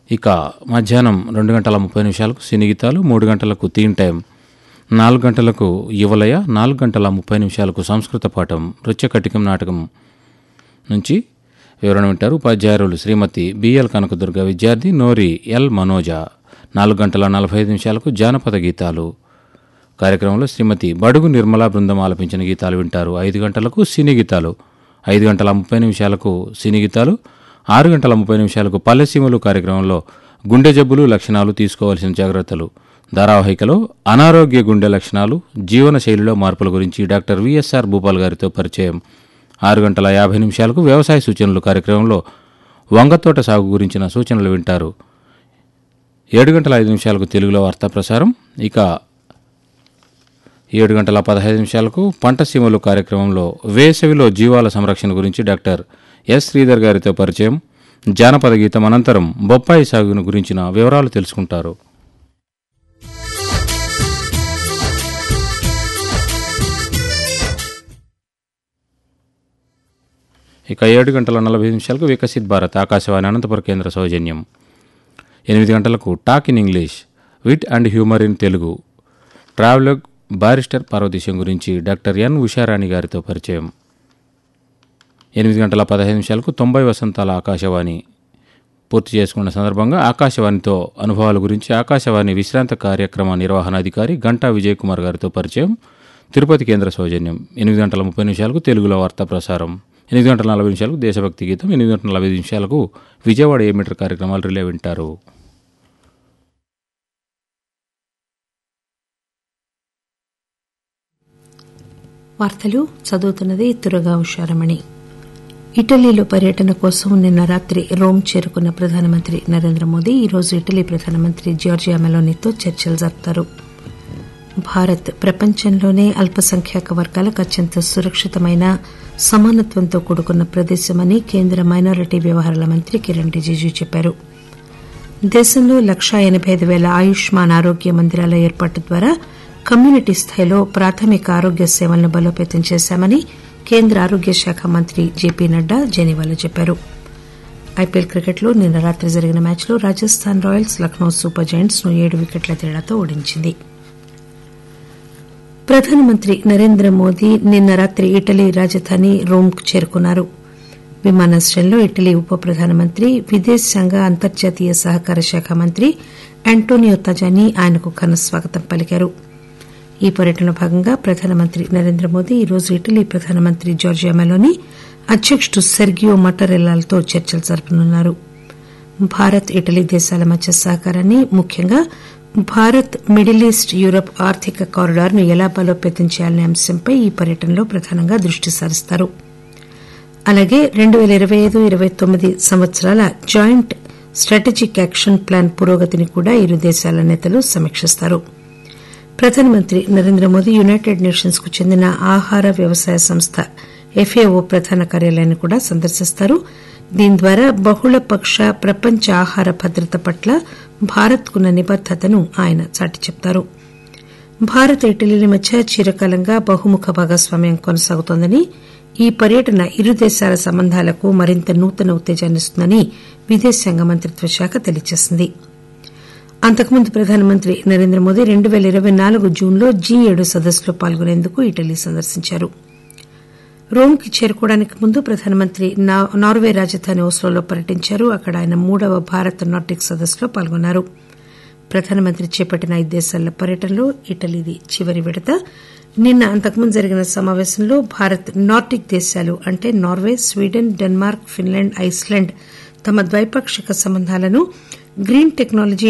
ఇక మధ్యాహ్నం రెండు గంటల ముప్పై నిమిషాలకు సినీ గీతాలు మూడు గంటలకు తీన్ టైం నాలుగు గంటలకు యువలయ నాలుగు గంటల ముప్పై నిమిషాలకు సంస్కృత పాఠం నృత్య కటికం నాటకం నుంచి వివరణ వింటారు ఉపాధ్యాయులు శ్రీమతి బిఎల్ కనకదుర్గ విద్యార్థి నోరి ఎల్ మనోజ నాలుగు గంటల నలభై ఐదు నిమిషాలకు జానపద గీతాలు కార్యక్రమంలో శ్రీమతి బడుగు నిర్మలా బృందం ఆలపించిన గీతాలు వింటారు ఐదు గంటలకు సినీ గీతాలు ఐదు గంటల ముప్పై నిమిషాలకు సినీ గీతాలు ఆరు గంటల ముప్పై నిమిషాలకు పల్లెసీమలు కార్యక్రమంలో గుండె జబ్బులు లక్షణాలు తీసుకోవాల్సిన జాగ్రత్తలు ధారావాహికలో అనారోగ్య గుండె లక్షణాలు జీవన శైలిలో మార్పుల గురించి డాక్టర్ విఎస్ఆర్ భూపాల్ గారితో పరిచయం ఆరు గంటల యాభై నిమిషాలకు వ్యవసాయ సూచనలు కార్యక్రమంలో వంగతోట సాగు గురించిన సూచనలు వింటారు ఏడు గంటల ఐదు నిమిషాలకు తెలుగులో వార్తా ప్రసారం ఇక ఏడు గంటల పదహైదు నిమిషాలకు పంట సీమలు కార్యక్రమంలో వేసవిలో జీవాల సంరక్షణ గురించి డాక్టర్ ఎస్ శ్రీధర్ గారితో పరిచయం జానపద గీతం అనంతరం బొప్పాయి సాగును గురించిన వివరాలు తెలుసుకుంటారు ఇక ఏడు గంటల నలభై నిమిషాలకు వికసిత్ భారత్ ఆకాశవాణి అనంతపురం కేంద్ర సౌజన్యం ఎనిమిది గంటలకు talk in English wit and humour in Telugu traveller barrister Parvateesam గురించి డాక్టర్ ఎన్ ఉషారాణి గారితో పరిచయం ఎనిమిది గంటల పదహైదు నిమిషాలకు తొంభై వసంతాల ఆకాశవాణి పూర్తి చేసుకున్న సందర్భంగా ఆకాశవాణితో అనుభవాల గురించి ఆకాశవాణి విశ్రాంత కార్యక్రమ నిర్వహణాధికారి గంటా విజయ్ కుమార్ గారితో పరిచయం తిరుపతి కేంద్ర సౌజన్యం ఎనిమిది గంటల ముప్పై నిమిషాలకు తెలుగులో వార్తా ప్రసారం ఎనిమిది గంటల నలభై నిమిషాలకు దేశభక్తి గీతం ఎనిమిది గంటల నలభై ఐదు నిమిషాలకు విజయవాడ ఏ మీటర్ కార్యక్రమాలు రిలే వింటారు వార్తలు చదువుతున్నది తురగా ఉషారమణి ఇటలీలో పర్యటన కోసం నిన్న రాత్రి రోమ్ చేరుకున్న ప్రధానమంత్రి నరేంద్ర మోదీ ఈరోజు ఇటలీ ప్రధానమంత్రి జార్జియా మెలోనీతో చర్చలు జరుపుతారు భారత్ ప్రపంచంలోనే అల్పసంఖ్యాక వర్గాలకు అత్యంత సురక్షితమైన సమానత్వంతో కూడుకున్న ప్రదేశమని కేంద్ర మైనారిటీ వ్యవహారాల మంత్రి కిరణ్ రిజిజు చెప్పారు దేశంలో లక్షా ఎనబై ఐదు పేల ఆయుష్మాన్ ఆరోగ్య మందిరాల ఏర్పాటు ద్వారా కమ్యూనిటీ స్థాయిలో ప్రాథమిక ఆరోగ్య సేవలను బలోపేతం చేశామని కేంద్ర ఆరోగ్య శాఖ మంత్రి జేపీ నడ్డా జెనీవాలో చెప్పారు ఐపీఎల్ క్రికెట్లో నిన్న రాత్రి జరిగిన మ్యాచ్లో Rajasthan royals Lucknow super giants ను ఏడు వికెట్ల తేడాతో ఓడించింది ప్రధానమంత్రి నరేంద్ర మోదీ నిన్న రాత్రి ఇటలీ రాజధాని రోమ్ చేరుకున్నారు విమానాశ్రయంలో ఇటలీ ఉప ప్రధానమంత్రి విదేశాంగ అంతర్జాతీయ సహకార శాఖ మంత్రి ఆంటోనియో తజానీ ఆయనకు ఘన స్వాగతం పలికారు ఈ పర్యటనలో భాగంగా ప్రధానమంత్రి నరేంద్ర మోదీ ఈరోజు ఇటలీ ప్రధానమంత్రి జార్జియా మెలోని అధ్యకుడు సెర్గియో మటరెల్లాలతో చర్చలు జరపనున్నారు భారత్ ఇటలీ దేశాల మధ్య సహకారాన్ని ముఖ్యంగా భారత్ మిడిల్ ఈస్ట్ యూరప్ ఆర్థిక కారిడార్ ను ఎలా బలోపేతం చేయాలనే అంశంపై ఈ పర్యటనలో ప్రధానంగా దృష్టి సారిస్తారు అలాగే రెండు పేల ఇరవై ఐదు ఇరవై తొమ్మిది సంవత్సరాల జాయింట్ స్ట్రాటజిక్ యాక్షన్ ప్లాన్ పురోగతిని కూడా ఇరు దేశాల నేతలు సమీక్షిస్తారు ప్రధానమంత్రి నరేంద్ర మోదీ యునైటెడ్ నేషన్స్ కు చెందిన ఆహార వ్యవసాయ సంస్థ ఎఫ్ఏఓ ప్రధాన కార్యాలయాన్ని కూడా సందర్శిస్తారు దీని ద్వారా బహుళపక్ష ప్రపంచ ఆహార భద్రత పట్ల భారత్ కున్న నిబద్దతను ఆయన చాటి చెప్తారు భారత్ ఇటలీల మధ్య చిరకాలంగా బహుముఖ భాగస్వామ్యం కొనసాగుతోందని ఈ పర్యటన ఇరు దేశాల సంబంధాలకు మరింత నూతన ఉత్తేజాన్నిస్తుందని విదేశాంగ మంత్రిత్వ శాఖ తెలియజేసింది అంతకుముందు ప్రధానమంత్రి నరేంద్ర మోదీ రెండు పేల ఇరవై నాలుగు జూన్లో జీ ఏడు సదస్సులో పాల్గొనేందుకు ఇటలీ సందర్శించారు రోమ్ కి చేరుకోవడానికి ముందు ప్రధానమంత్రి నార్వే రాజధాని ఓస్లోలో పర్యటించారు అక్కడ ఆయన మూడవ భారత్ నార్డిక్ సదస్సులో పాల్గొన్నారు ప్రధానమంత్రి చేపట్టిన ఐదు దేశాల పర్యటనలో ఇటలీది చివరి విడత నిన్న అంతకుముందు జరిగిన సమావేశంలో భారత్ నార్డిక్ దేశాలు అంటే Norway Sweden Denmark Finland Iceland తమ ద్వైపాక్షిక సంబంధాలను గ్రీన్ టెక్నాలజీ